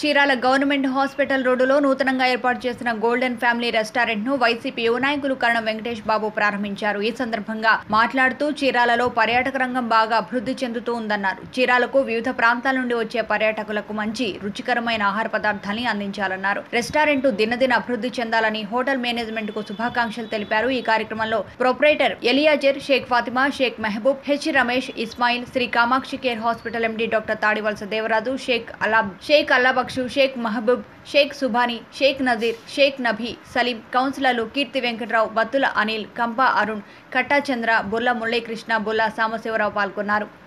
Chirala government hospital రోడ్డులో నూతనంగా ఏర్పాటు చేసిన గోల్డెన్ ఫ్యామిలీ రెస్టారెంట్ ను వైసీపీ యువ నాయకులు కరణం వెంకటేష్ బాబు ప్రారంభించారు ఈ సందర్భంగా మాట్లాడుతూ చీరాలలో పర్యాటక రంగం బాగా అభివృద్ధి చెందుతూ ఉందన్నారు చీరాలకు వివిధ ప్రాంతాల నుండి వచ్చే పర్యాటకులకు మంచి రుచికరమైన ఆహార పదార్థాలని అందించాలన్నారు రెస్టారెంట్ దినదిన అభివృద్ధి చెందాలని హోటల్ మేనేజ్మెంట్ కు శుభాకాంక్షలు తెలిపారు ఈ కార్యక్రమంలో proprietor Eliazar Shaik Fatima Shaik Mehaboob H Ramesh Ismail Sri Kamakshi care hospital MD doctor Tadivalasa Devaraju Shaik Alab Shaik Allabakshu Shaik Mahaboob Shaik Subhani Shaik Nazeer Shaik Nabi Saleem కౌన్సిలర్లు కీర్తి వెంకట్రావు బత్తుల అనిల్ కంపా అరుణ్ కట్టా చంద్ర బుర్ల మురళీకృష్ణ బుల్లా సాంబశివరావు పాల్గొన్నారు